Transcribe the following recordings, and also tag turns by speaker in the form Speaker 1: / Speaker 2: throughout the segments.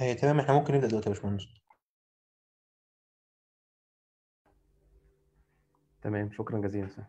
Speaker 1: هي تمام احنا ممكن نبدأ دلوقتي يا باشمهندس
Speaker 2: تمام شكرا جزيلا سهل.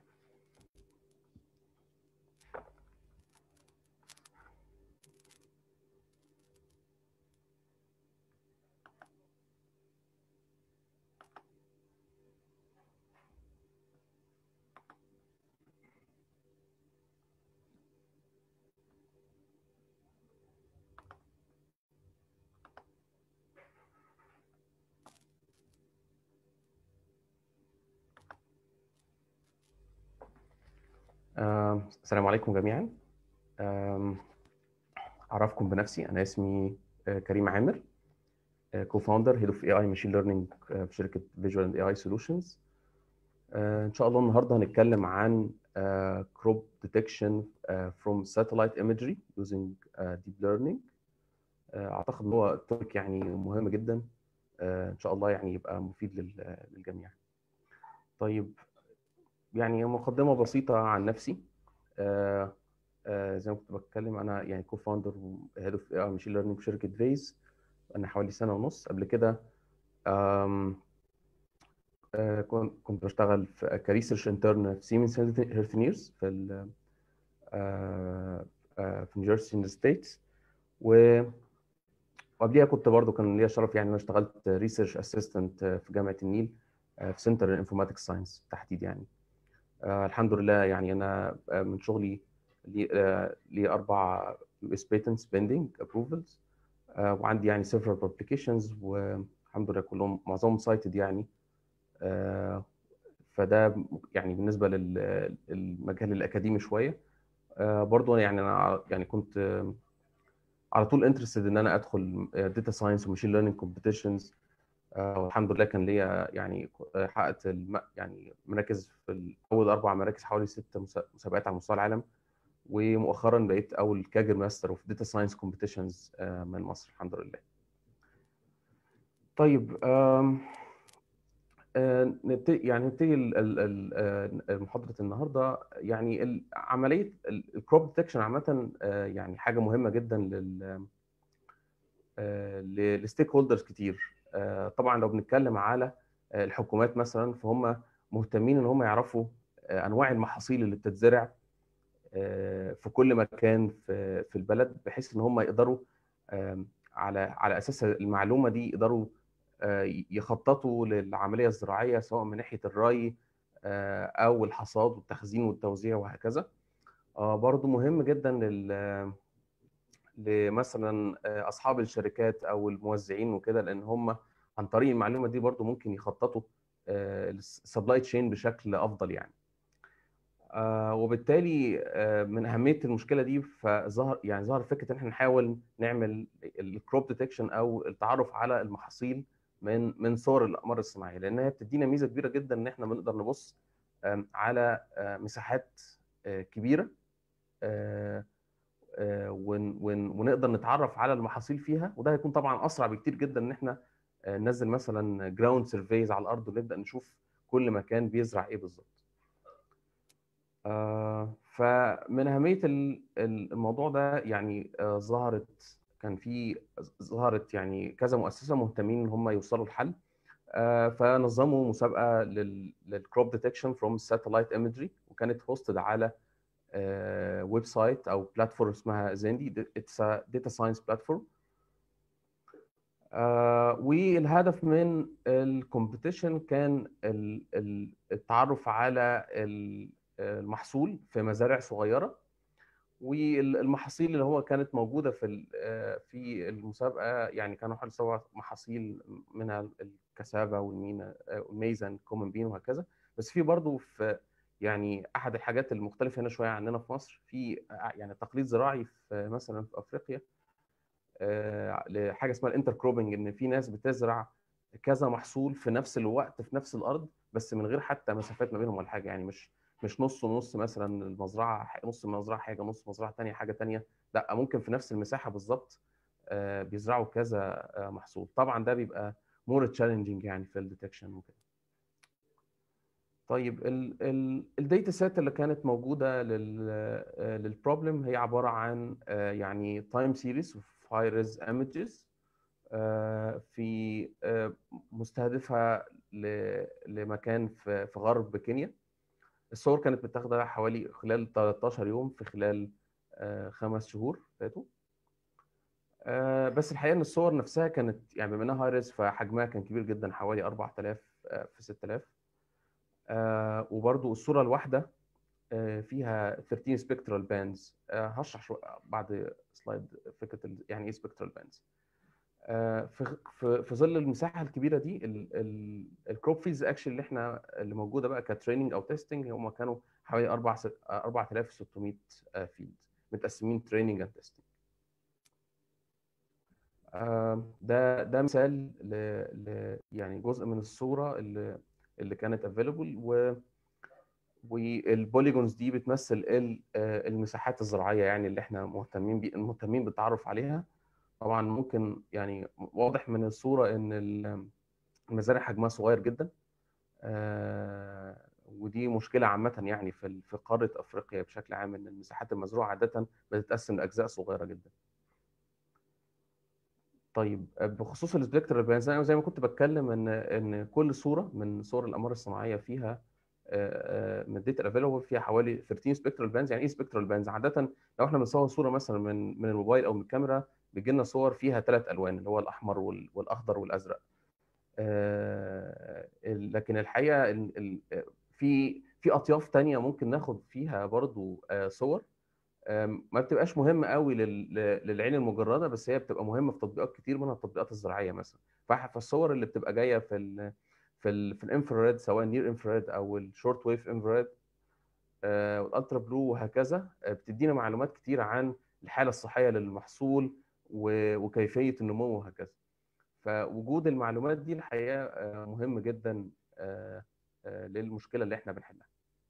Speaker 2: آم، السلام عليكم جميعا آم، أعرفكم بنفسي أنا اسمي آه، كريم عامر كو فاوندر هيد اوف اي اي ماشين ليرنينج في شركة فيجوال اند اي اي سولوشنز ان شاء الله النهارده هنتكلم عن كروب ديتكشن فروم ساتلايت imagery using ديب ليرنينج اعتقد ان هو توبيك يعني مهم جدا آه، ان شاء الله يعني يبقى مفيد لل- للجميع طيب يعني مقدمة بسيطة عن نفسي آه، آه، زي ما كنت بتكلم أنا يعني كو فاوندر وهيد اوف اي ماشين ليرنينج في شركة فيز أنا حوالي سنة ونص قبل كده آم، آه، كنت كنت بشتغل في كريسيرش انترن في سيمنز هيرثنيرز في ال- آه، آه، في نيوجيرسي ان ستيتس و وقبليها كنت برضو كان ليا شرف يعني انا اشتغلت ريسيرش اسيستنت في جامعه النيل آه، في سنتر انفورماتكس ساينس تحديد يعني آه، الحمد لله يعني انا آه، من شغلي لي آه، لي اربع يو اس بيتنتس بيندنج ابروفلز وعندي يعني several publications والحمد لله كلهم معظمهم سايتد يعني آه، فده يعني بالنسبه لل- للمجال الاكاديمي شويه آه، برضو يعني انا يعني كنت آه، على طول انترستد ان انا ادخل داتا ساينس وماشين ليرنينج كومبيتيشنز والحمد لله كان ليا يعني آه، حققت الم... يعني مراكز في اول اربع مراكز حوالي ست مسا- مسابقات على مستوى العالم ومؤخرا بقيت اول كاجر ماستر اوف داتا ساينس كومبيتيشنز من مصر الحمد لله. طيب آم، آه، نبتدي يعني نبتدي ال- ال- ال- آه، محاضره النهارده يعني ال- عمليه الكروب ديتكشن عامه آه، يعني حاجه مهمه جدا لل للستيك هولدرز كتير آه، طبعا لو بنتكلم على آه، الحكومات مثلا فهم مهتمين ان هم يعرفوا آه، انواع المحاصيل اللي بتتزرع آه، في كل مكان في في البلد بحيث ان هم يقدروا آم، على على اساس المعلومه دي يقدروا آه، يخططوا للعمليه الزراعيه سواء من ناحيه الري آه، او الحصاد والتخزين والتوزيع وهكذا آه، برضو مهم جدا لل لمثلا آه، اصحاب الشركات او الموزعين وكده لان هم عن طريق المعلومه دي برضو ممكن يخططوا السبلاي تشين بشكل افضل يعني آه، وبالتالي آه، من اهميه المشكله دي فظهر يعني ظهر فكره ان احنا نحاول نعمل الكروب ديتكشن او التعرف على المحاصيل من من صور الاقمار الصناعيه لانها بتدينا ميزه كبيره جدا ان احنا بنقدر نبص آم، على آه، مساحات آه، كبيره آه، آه، ون- ون- ونقدر نتعرف على المحاصيل فيها وده هيكون طبعا اسرع بكتير جدا ان احنا آه، ننزل مثلا جراوند سيرفيز على الارض ونبدا نشوف كل مكان بيزرع ايه بالظبط. آه، فمن اهميه ال- ال- الموضوع ده يعني آه، ظهرت كان في ظهرت يعني كذا مؤسسه مهتمين ان هم يوصلوا لحل آه، فنظموا مسابقه للكروب ديتكشن فروم ساتلايت ايمجري وكانت هوستد على آه، ويب سايت او بلاتفورم اسمها زيندي اتس داتا ساينس بلاتفورم والهدف من الكومبيتيشن كان ال- ال- التعرف على ال- المحصول في مزارع صغيره والمحاصيل اللي هو كانت موجوده في ال- آه، في المسابقه يعني كانوا حوالي سبع محاصيل منها الكسافه والمينا آه، والميزان كومن بين وهكذا بس في برضه في يعني احد الحاجات المختلفه هنا شويه عننا في مصر في آه، يعني تقليد زراعي في مثلا في افريقيا آه، لحاجه اسمها الانتر كروبنج ان في ناس بتزرع كذا محصول في نفس الوقت في نفس الارض بس من غير حتى مسافات ما بينهم ولا حاجه يعني مش مش نص ونص مثلا المزرعه ح- نص المزرعه حاجه نص مزرعه ثانيه حاجه ثانيه لا ممكن في نفس المساحه بالظبط آه، بيزرعوا كذا آه، محصول طبعا ده بيبقى مور تشالنجينج يعني في الديتكشن وكده طيب الداتا سيت اللي كانت موجوده للبروبلم هي عباره عن آه، يعني تايم سيريز اوف هاي ريز ايمجز آه، في آه، مستهدفه ل- لمكان في في غرب كينيا الصور كانت متاخده حوالي خلال 13 يوم في خلال آه، خمس شهور فاتوا آه، بس الحقيقه ان الصور نفسها كانت يعني بما انها هاي ريز فحجمها كان كبير جدا حوالي 4000 آه، في 6000 آه، وبرضو الصوره الواحده آه، فيها 13 سبيكترال باندز هشرح شو بعد سلايد فكره ال- يعني ايه سبيكترال باندز في في في ظل المساحه الكبيره دي الكروب فيلز اكشن اللي احنا اللي موجوده بقى كتريننج او تيستنج هم كانوا حوالي 4 4600 فيلد متقسمين تريننج اند تيستنج ده ده مثال ل, ل يعني جزء من الصوره اللي اللي كانت افيلبل و والبوليجونز دي بتمثل ال- آه، المساحات الزراعيه يعني اللي احنا مهتمين بي مهتمين بالتعرف عليها طبعا ممكن يعني واضح من الصوره ان ال- المزارع حجمها صغير جدا آه، ودي مشكله عامه يعني في ال- في قاره افريقيا بشكل عام ان المساحات المزروعه عاده بتتقسم لاجزاء صغيره جدا طيب بخصوص السبيكترال بلانز انا زي ما كنت بتكلم ان ان كل صوره من صور الاقمار الصناعيه فيها آه، آه، من الداتا افيلبل فيها حوالي 13 سبيكترال بانز يعني ايه سبيكترال بانز عاده لو احنا بنصور صوره مثلا من من الموبايل او من الكاميرا بيجي لنا صور فيها ثلاث الوان اللي هو الاحمر وال- والاخضر والازرق آه، ال- لكن الحقيقه ال- ال- في في اطياف تانية ممكن ناخد فيها برضو آه، صور آم، ما بتبقاش مهمه قوي لل- ل- للعين المجرده بس هي بتبقى مهمه في تطبيقات كتير منها التطبيقات الزراعيه مثلا فح- فالصور اللي بتبقى جايه في ال في ال في الانفراريد سواء نير انفراريد او الشورت ويف انفراريد والالترا بلو وهكذا آه، بتدينا معلومات كتير عن الحاله الصحيه للمحصول و- وكيفيه النمو وهكذا فوجود المعلومات دي الحقيقه آه، مهم جدا آه، آه، للمشكله اللي احنا بنحلها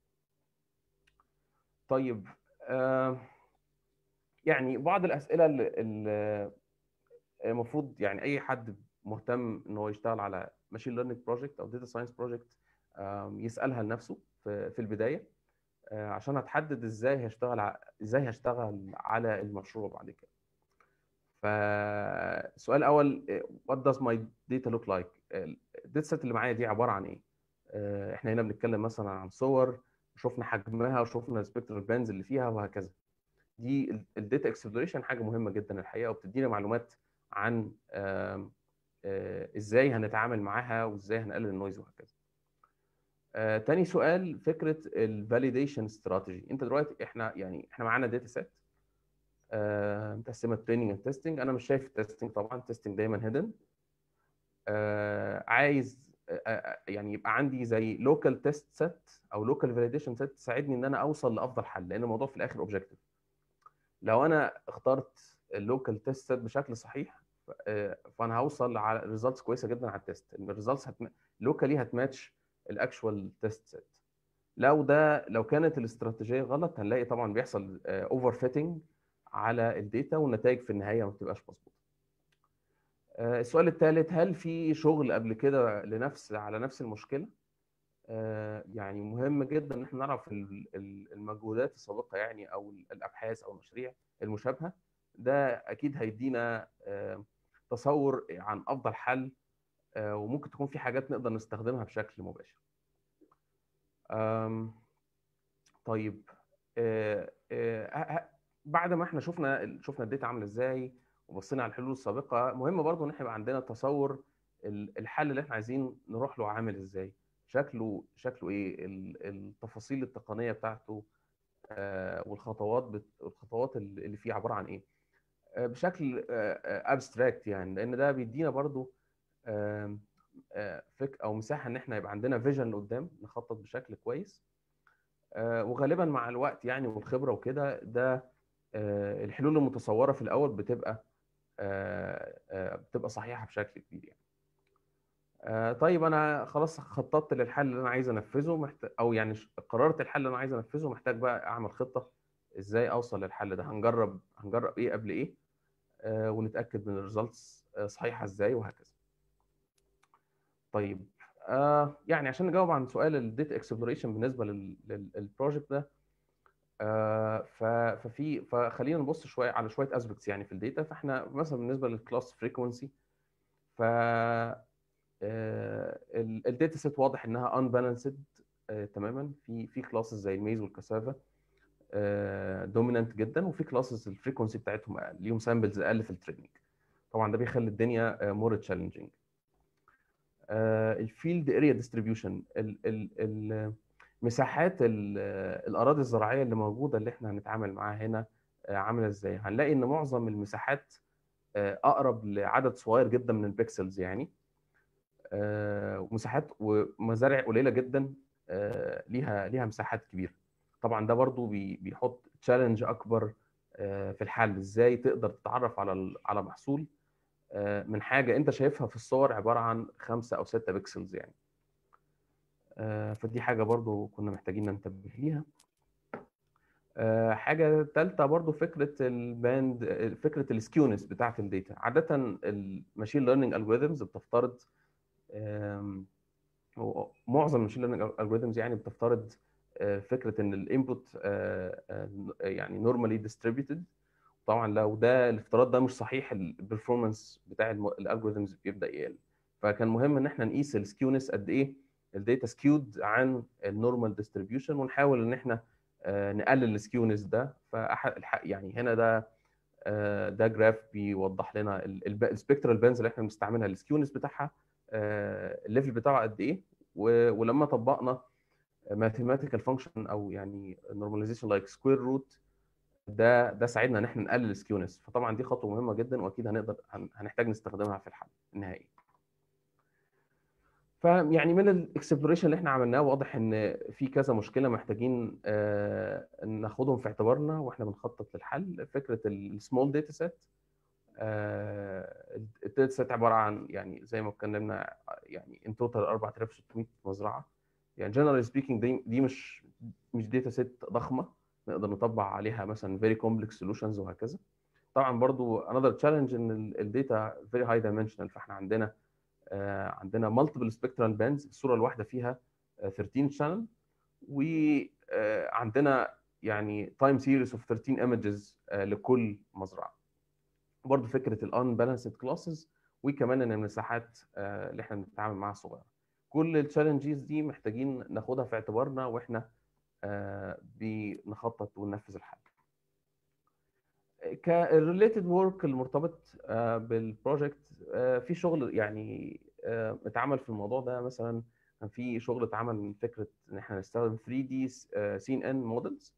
Speaker 2: طيب آه، يعني بعض الاسئله اللي اللي المفروض يعني اي حد مهتم ان هو يشتغل على ماشين ليرنينج بروجكت او داتا ساينس بروجكت يسالها لنفسه في في البدايه آه، عشان هتحدد ازاي هشتغل ع- ازاي هشتغل على المشروع بعد كده فالسؤال الاول آه، what does my data look like الداتا سيت اللي معايا دي عباره عن ايه آه، احنا هنا بنتكلم مثلا عن صور وشفنا حجمها وشفنا السبيكترال بانز اللي فيها وهكذا دي الداتا اكسبلوريشن حاجه مهمه جدا الحقيقه وبتدينا معلومات عن آم، آه، ازاي هنتعامل معاها وازاي هنقلل النويز وهكذا آه، تاني سؤال فكره الفاليديشن استراتيجي انت دلوقتي احنا يعني احنا معانا داتا سيت متقسمه تريننج اند تيستنج انا مش شايف التستنج طبعا التستنج دايما هيدن عايز آه، آه، يعني يبقى عندي زي لوكال تيست سيت او لوكال فاليديشن سيت تساعدني ان انا اوصل لافضل حل لان الموضوع في الاخر اوبجيكتيف لو انا اخترت اللوكال تيست سيت بشكل صحيح ف- آه، فانا هوصل على ريزلتس كويسه جدا على التيست الريزلتس هتم... لوكالي هتماتش الاكشوال تيست سيت لو ده لو كانت الاستراتيجيه غلط هنلاقي طبعا بيحصل اوفر فيتنج على الداتا والنتائج في النهايه ما بتبقاش مظبوطه آه، السؤال الثالث هل في شغل قبل كده لنفس على نفس المشكله آه، يعني مهم جدا ان احنا نعرف ال- ال- المجهودات السابقه يعني او ال- الابحاث او المشاريع المشابهه ده اكيد هيدينا آه، تصور عن افضل حل آه، وممكن تكون في حاجات نقدر نستخدمها بشكل مباشر آم، طيب آه، آه، ه- ه- بعد ما احنا شفنا شفنا الداتا عامله ازاي وبصينا على الحلول السابقه مهم برضو ان احنا يبقى عندنا تصور ال- الحل اللي احنا عايزين نروح له عامل ازاي شكله شكله ايه ال- التفاصيل التقنيه بتاعته آه، والخطوات بت- الخطوات اللي اللي فيه عباره عن ايه آه، بشكل ابستراكت يعني لان ده بيدينا برضو آم، آه، فك او مساحه ان احنا يبقى عندنا فيجن لقدام نخطط بشكل كويس آه، وغالبا مع الوقت يعني والخبره وكده ده آه، الحلول المتصوره في الاول بتبقى آه، آه، بتبقى صحيحه بشكل كبير يعني آه، طيب انا خلاص خططت للحل اللي انا عايز انفذه محتاج او يعني ش- قررت الحل اللي انا عايز انفذه محتاج بقى اعمل خطه ازاي اوصل للحل ده هنجرب هنجرب ايه قبل ايه آه، ونتاكد من الريزلتس صحيحه ازاي وهكذا طيب آه يعني عشان نجاوب عن سؤال الداتا اكسبلوريشن بالنسبه للبروجكت ده آه ف- ففي فخلينا نبص شويه على شويه اسبكتس يعني في الداتا فاحنا مثلا بالنسبه للكلاس فريكونسي الداتا سيت واضح انها انبالانسد تماما في في كلاسز زي الميز والكاسافا دومينانت جدا وفي كلاسز الفريكونسي بتاعتهم اقل ليهم سامبلز اقل في التريننج طبعا ده بيخلي الدنيا مور تشالنجينج الفيلد اريا ديستريبيوشن مساحات الاراضي الزراعيه اللي موجوده اللي احنا هنتعامل معاها هنا عامله ازاي هنلاقي ان معظم المساحات اقرب لعدد صغير جدا من البكسلز يعني ومساحات ومزارع قليله جدا ليها ليها مساحات كبيره طبعا ده برضو بيحط تشالنج اكبر في الحل ازاي تقدر تتعرف على على محصول من حاجه انت شايفها في الصور عباره عن خمسة او ستة بكسلز يعني فدي حاجه برضو كنا محتاجين ننتبه ليها حاجه ثالثه برضو فكره الباند فكره السكيونس بتاعه الداتا عاده الماشين ليرنينج الجوريزمز بتفترض معظم الماشين ليرنينج الجوريزمز يعني بتفترض فكره ان الانبوت يعني نورمالي ديستريبيوتد طبعا لو ده الافتراض ده مش صحيح البرفورمانس بتاع الالجوريزمز بيبدا يقل فكان مهم ان احنا نقيس السكيونس قد ايه الداتا سكيود عن النورمال ديستريبيوشن ونحاول ان احنا نقلل السكيونس ده فاحد يعني هنا ده ده جراف بيوضح لنا السبكترال بانز اللي احنا بنستعملها السكيونس بتاعها الليفل بتاعه قد ايه ولما طبقنا ماثيماتيكال فانكشن او يعني نورماليزيشن لايك سكوير روت ده ده ساعدنا ان احنا نقلل السكيونس فطبعا دي خطوه مهمه جدا واكيد هنقدر هنحتاج نستخدمها في الحل النهائي فيعني من الاكسبلوريشن اللي احنا عملناه واضح ان في كذا مشكله محتاجين ناخدهم في اعتبارنا واحنا بنخطط للحل فكره السمول داتا سيت الداتا سيت عباره عن يعني زي ما اتكلمنا يعني ان توتال 4600 مزرعه يعني جنرال سبيكينج دي, دي مش مش داتا سيت ضخمه نقدر نطبق عليها مثلا فيري كومبلكس سولوشنز وهكذا طبعا برضو انذر تشالنج ان الداتا فيري هاي دايمنشنال فاحنا عندنا آه عندنا مالتيبل سبيكترال باندز الصوره الواحده فيها آه 13 شانل وعندنا يعني تايم سيريز اوف 13 ايمجز لكل مزرعه برضو فكره الان بالانسد كلاسز وكمان ان المساحات آه اللي احنا بنتعامل معاها صغيره كل التشالنجز دي محتاجين ناخدها في اعتبارنا واحنا بنخطط وننفذ الحل كالريليتد ورك المرتبط بالبروجكت في شغل يعني اتعمل في الموضوع ده مثلا كان في شغل اتعمل من فكره ان احنا نستخدم 3 دي سين ان مودلز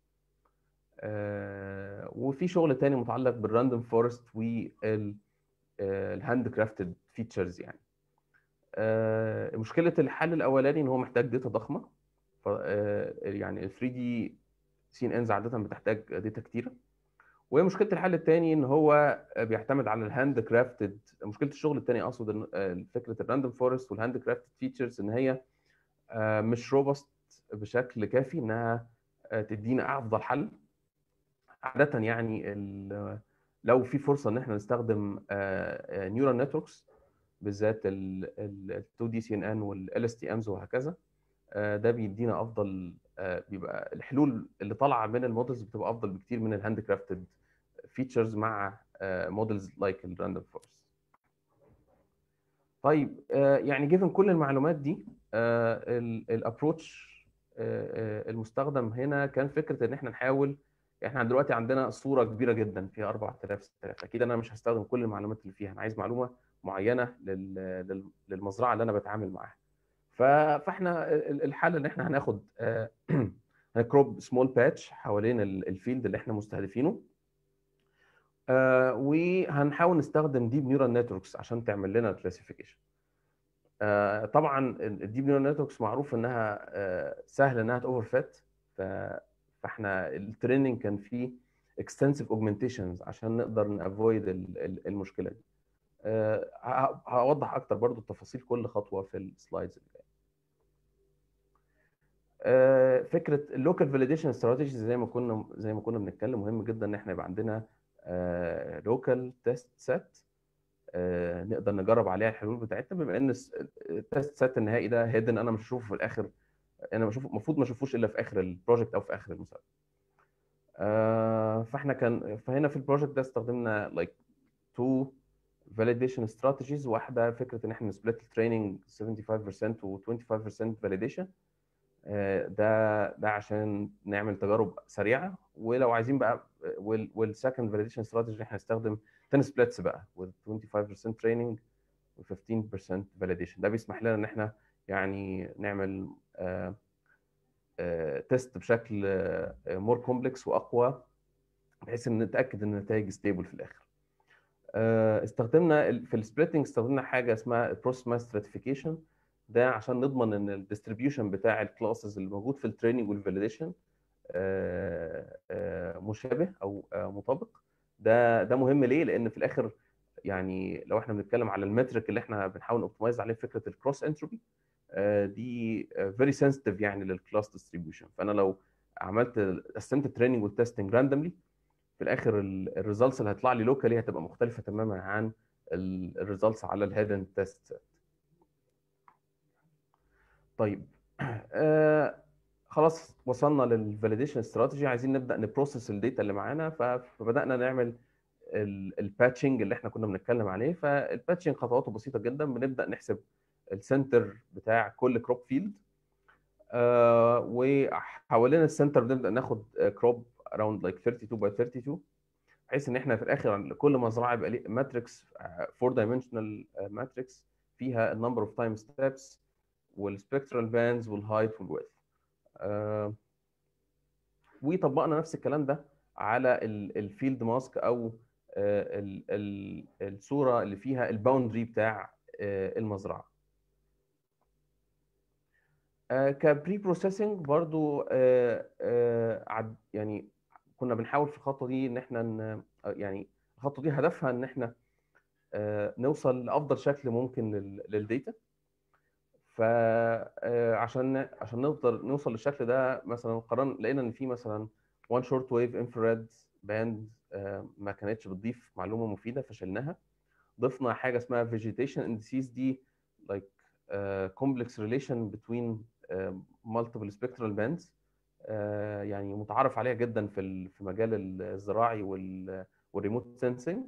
Speaker 2: وفي شغل تاني متعلق بالراندوم فورست والهاند كرافتد فيتشرز يعني مشكله الحل الاولاني ان هو محتاج داتا ضخمه ف يعني ال 3 دي سين انز عاده بتحتاج داتا كتيره ومشكله الحل الثاني ان هو بيعتمد على الهاند كرافتد مشكله الشغل الثاني اقصد فكره الراندوم فورست والهاند كرافتد فيتشرز ان هي مش روبست بشكل كافي انها تدينا افضل حل عاده يعني لو في فرصه ان احنا نستخدم نيورال نتوركس بالذات ال 2 دي سي ان ان والال اس تي امز وهكذا ده بيدينا افضل بيبقى الحلول اللي طالعه من المودلز بتبقى افضل بكتير من الهاند كرافتد فيتشرز مع مودلز لايك الراندوم فورست طيب يعني جيفن كل المعلومات دي الابروتش المستخدم هنا كان فكره ان احنا نحاول احنا دلوقتي عندنا صوره كبيره جدا فيها 4000 6000 اكيد انا مش هستخدم كل المعلومات اللي فيها انا عايز معلومه معينه للمزرعه اللي انا بتعامل معاها فاحنا الحل ان احنا هناخد هنكروب سمول باتش حوالين الفيلد اللي احنا مستهدفينه وهنحاول نستخدم ديب نيورال نتوركس عشان تعمل لنا كلاسيفيكيشن طبعا الديب نيورال نتوركس معروف انها سهل انها توفر فات فاحنا التريننج كان فيه اكستنسيف اوجمنتيشنز عشان نقدر نافويد المشكله دي هوضح اكتر برضو تفاصيل كل خطوه في السلايدز اللي جايه فكره اللوكال فاليديشن استراتيجيز زي ما كنا زي ما كنا بنتكلم مهم جدا ان احنا يبقى عندنا لوكال تيست سيت نقدر نجرب عليها الحلول بتاعتنا بما ان التيست سيت النهائي ده هيدن انا مش هشوفه في الاخر انا بشوف المفروض ما اشوفوش الا في اخر البروجكت او في اخر المسابقه فاحنا كان فهنا في البروجكت ده استخدمنا لايك تو فاليديشن استراتيجيز واحده فكره ان احنا نسبلت التريننج 75% و 25% فاليديشن ده ده عشان نعمل تجارب سريعه ولو عايزين بقى والسكند فاليديشن استراتيجي احنا هنستخدم 10 سبليتس بقى with 25% training و 15% validation ده بيسمح لنا ان احنا يعني نعمل تيست بشكل مور كومبلكس واقوى بحيث ان نتاكد ان النتائج ستيبل في الاخر استخدمنا في السبليتنج استخدمنا حاجه اسمها بروسيس ماس ستراتيفيكيشن ده عشان نضمن ان الديستريبيوشن بتاع الكلاسز اللي موجود في التريننج والفاليديشن مشابه او مطابق ده ده مهم ليه؟ لان في الاخر يعني لو احنا بنتكلم على المترك اللي احنا بنحاول نوبتمايز عليه فكره الكروس انتروبي دي فيري سنسيتيف يعني للكلاس ديستريبيوشن فانا لو عملت قسمت التريننج والتستنج راندوملي في الاخر الريزلتس اللي هتطلع لي لوكالي هتبقى مختلفه تماما عن الريزلتس على الهيدن تيست طيب آه خلاص وصلنا للفاليديشن استراتيجي عايزين نبدا نبروسس الداتا اللي معانا فبدانا نعمل الباتشنج اللي احنا كنا بنتكلم عليه فالباتشنج خطواته بسيطه جدا بنبدا نحسب السنتر بتاع كل كروب فيلد آه وحوالين السنتر بنبدا ناخد كروب اراوند لايك 32 باي 32 بحيث ان احنا في الاخر كل مزرعه يبقى ليه ماتريكس 4 دايمنشنال ماتريكس فيها النمبر اوف تايم ستيبس والسبكترال باندز والهايت والويث آه وطبقنا نفس الكلام ده على الفيلد ماسك او آه ال ال الصوره اللي فيها الباوندري بتاع آه المزرعه كبري بروسيسنج برضو يعني كنا بنحاول في الخطوه دي ان احنا يعني الخطوه دي هدفها ان احنا نوصل لافضل شكل ممكن للديتا فعشان عشان نقدر نوصل للشكل ده مثلا قررنا لقينا ان في مثلا وان شورت ويف انفراد باند ما كانتش بتضيف معلومه مفيده فشلناها ضفنا حاجه اسمها فيجيتيشن اندسيز دي لايك كومبلكس ريليشن بتوين مالتيبل سبكترال باندز يعني متعارف عليها جدا في في مجال الزراعي والريموت سensing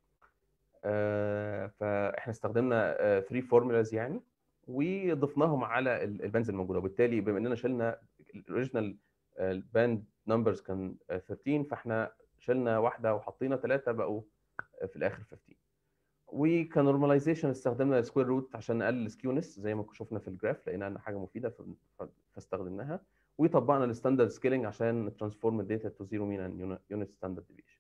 Speaker 2: فاحنا استخدمنا 3 فورمولاز يعني وضفناهم على الباندز الموجوده وبالتالي بما اننا شلنا الاوريجينال الباند نمبرز كان 13 فاحنا شلنا واحده وحطينا ثلاثه بقوا في الاخر 15 وكنورماليزيشن استخدمنا السكوير روت عشان نقلل السكيونس زي ما شفنا في الجراف لقينا ان حاجه مفيده فاستخدمناها وطبقنا الستاندرد سكيلينج عشان نترانسفورم الداتا تو زيرو مين اند يونت ستاندرد ديفيشن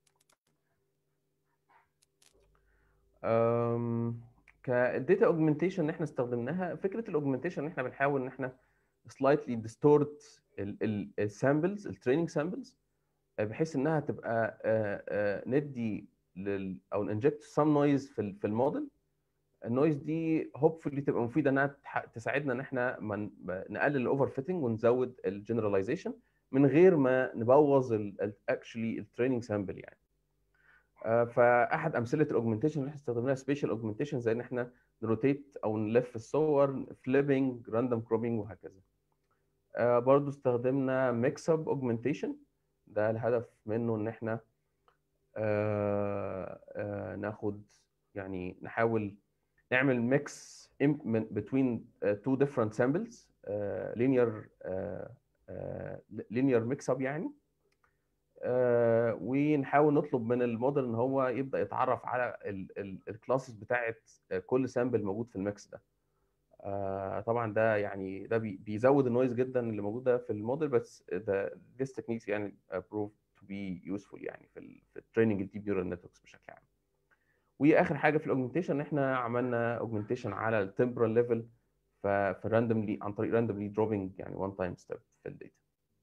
Speaker 2: كالداتا اوجمنتيشن اللي احنا استخدمناها فكره الاوجمنتيشن ان احنا بنحاول ان احنا سلايتلي ديستورت السامبلز التريننج سامبلز بحيث انها تبقى ندي لل او انجكت سم نويز في في الموديل النويز دي هوبفully تبقى مفيده انها تساعدنا ان احنا نقلل الاوفر فيتنج ونزود الجنراليزيشن من غير ما نبوظ اكشلي التريننج سامبل يعني فاحد امثله الاوجمنتيشن اللي احنا استخدمناها سبيشال اوجمنتيشن زي ان احنا نروتيت او نلف الصور فليبنج راندوم كروبنج وهكذا برضو استخدمنا ميكس اب اوجمنتيشن ده الهدف منه ان احنا آه آه ناخد يعني نحاول نعمل ميكس between two different samples uh, linear uh, uh, linear mix up يعني uh, ونحاول نطلب من الموديل ان هو يبدا يتعرف على الكلاسز بتاعه كل سامبل موجود في الميكس ده uh, طبعا ده يعني ده بي بيزود النويز جدا اللي موجوده في الموديل بس ده this techniques يعني proved to be useful يعني في ال في التريننج الديب نيورال نتوركس بشكل عام واخر حاجه في الاوجمنتيشن ان احنا عملنا اوجمنتيشن على التمبرال ليفل في راندوملي عن طريق راندوملي دروبنج يعني وان تايم ستيب في الداتا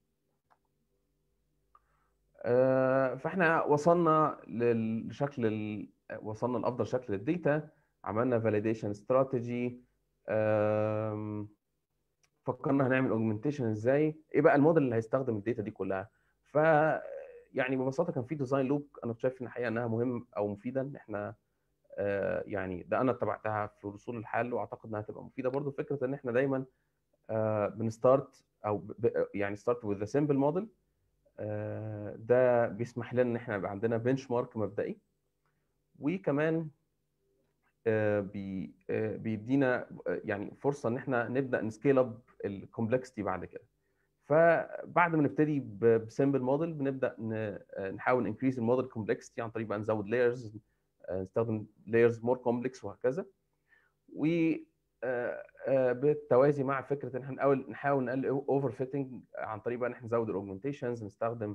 Speaker 2: فاحنا وصلنا للشكل ال... وصلنا لافضل شكل للداتا عملنا فاليديشن استراتيجي فكرنا هنعمل اوجمنتيشن ازاي ايه بقى الموديل اللي هيستخدم الداتا دي كلها ف يعني ببساطه كان في ديزاين لوب انا شايف ان الحقيقه انها مهم او مفيده ان احنا آه يعني ده انا اتبعتها في وصول الحل واعتقد انها تبقى مفيده برضو فكره ان احنا دايما آه بنستارت او ب يعني ستارت وذ سمبل موديل ده بيسمح لنا ان احنا يبقى عندنا بنش مارك مبدئي وكمان آه، بي آه، بيدينا آه، يعني فرصه ان احنا نبدا نسكيل اب الكومبلكسيتي بعد كده فبعد ما نبتدي بسمبل موديل بنبدا ن- نحاول انكريز الموديل كومبلكسيتي عن طريق بقى نزود لايرز نستخدم لايرز مور كومبلكس وهكذا و آه، آه، بالتوازي مع فكره ان احنا نحاول نحاول نقلل اوفر فيتنج عن طريق بقى ان احنا نزود الاوجمنتيشنز نستخدم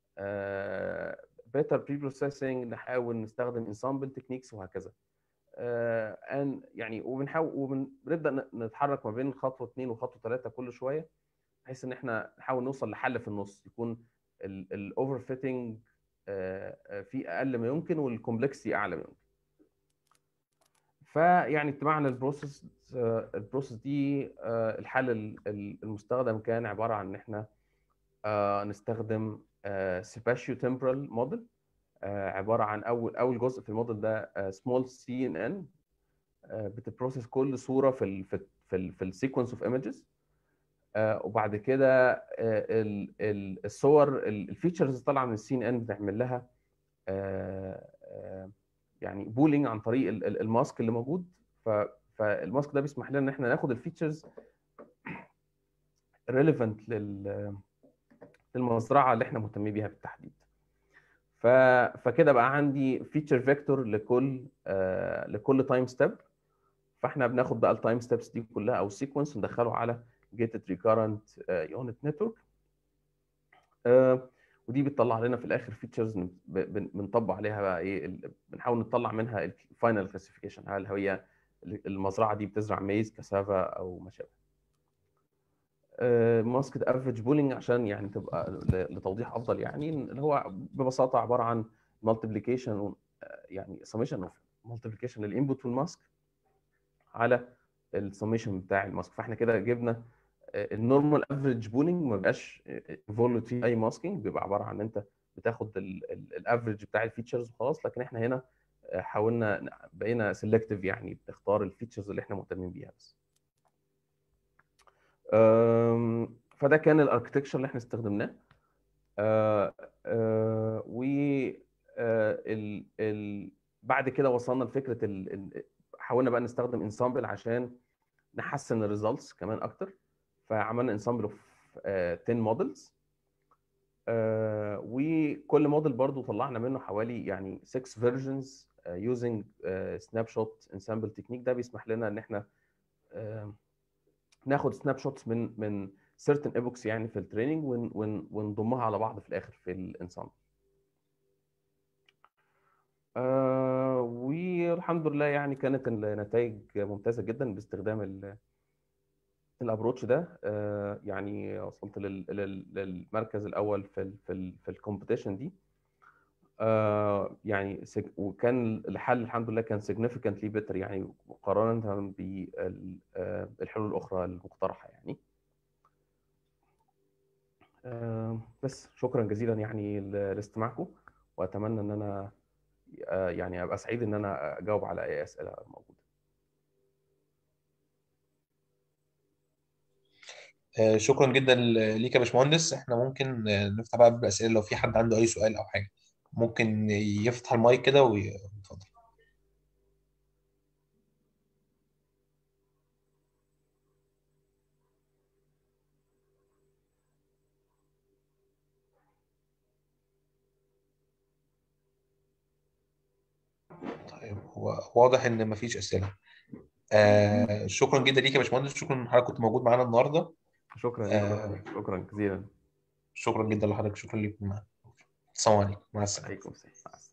Speaker 2: بيتر بري بروسيسنج نحاول نستخدم انسامبل تكنيكس وهكذا آه، ان يعني وبنحاول وبنبدا ن- نتحرك ما بين خطوه اثنين وخطوه ثلاثه كل شويه بحيث ان احنا نحاول نوصل لحل في النص يكون الاوفر فيتنج في اقل ما يمكن والكومبلكسيتي اعلى ما يمكن فيعني اتبعنا البروسيس آه، البروسيس دي آه، الحل ال- ال- المستخدم كان عباره عن ان احنا آه، نستخدم سباشيو تمبرال موديل عباره عن اول اول جزء في الموديل ده سمول سي ان ان بتبروسيس كل صوره في ال في ال في, ال في السيكونس اوف ايمجز وبعد كده آه، ال- ال- الصور الفيتشرز اللي طالعه من السي ان ان بنعمل لها آه، آه، يعني بولينج عن طريق ال- ال- الماسك اللي موجود ف- فالماسك ده بيسمح لنا ان احنا ناخد الفيتشرز ريليفنت لل للمزرعه اللي احنا مهتمين بيها بالتحديد ف... فكده بقى عندي فيتشر فيكتور لكل آه لكل تايم ستيب فاحنا بناخد بقى التايم ستيبس دي كلها او سيكونس ندخله على جيتد ريكارنت يونت نتورك ودي بتطلع لنا في الاخر فيتشرز بنطبق عليها بقى ايه ال- بنحاول نطلع منها الفاينل كلاسيفيكيشن هل هي المزرعه دي بتزرع ميز كسافه او ما شابه ماسكت افريج بولينج عشان يعني تبقى ل- لتوضيح افضل يعني اللي هو ببساطه عباره عن مالتيبليكيشن يعني سميشن اوف مالتيبليكيشن للانبوت والماسك على السميشن بتاع الماسك فاحنا كده جبنا النورمال افريج بولينج ما بيبقاش فولوت فيه اي ماسكينج بيبقى عباره عن ان انت بتاخد الافريج بتاع الفيتشرز وخلاص لكن احنا هنا آه، حاولنا بقينا سيلكتيف يعني بنختار الفيتشرز اللي احنا مهتمين بيها بس أم، فده كان الاركتكشر اللي احنا استخدمناه آه، آه، و آه، ال ال بعد كده وصلنا لفكره ال ال- حاولنا بقى نستخدم انسامبل عشان نحسن الريزلتس كمان اكتر فعملنا انسامبل اوف 10 مودلز وكل موديل برضو طلعنا منه حوالي يعني 6 فيرجنز يوزنج سناب شوت انسامبل تكنيك ده بيسمح لنا ان احنا آه، ناخد سناب شوتس من من certain epochs يعني في التريننج ون ون ونضمها على بعض في الاخر في الانسامبل آه والحمد لله يعني كانت النتائج ممتازه جدا باستخدام ال- الابروتش ده آه يعني وصلت لل- لل- للمركز الاول في ال في ال في الكومبيتيشن دي آه يعني سج- وكان الحل الحمد لله كان significantly better يعني مقارنه بالحلول الاخرى المقترحه يعني آه بس شكرا جزيلا يعني ل- لاستماعكم واتمنى ان انا آه، يعني ابقى سعيد ان انا اجاوب على اي اسئله موجوده
Speaker 1: آه، شكرا جدا ليك يا باشمهندس احنا ممكن آه، نفتح بقى بالاسئله لو في حد عنده اي سؤال او حاجه ممكن يفتح المايك كده ويتفضل طيب هو واضح ان مفيش اسئله آه شكرا جدا ليك يا باشمهندس شكرا ان حضرتك كنت موجود معانا النهارده
Speaker 2: شكرا
Speaker 1: آه.
Speaker 2: لكم شكرا جزيلا
Speaker 1: شكرا جدا لحضرتك شكرا ليك معانا السلام عليكم مع السلامه
Speaker 2: عليكم السلام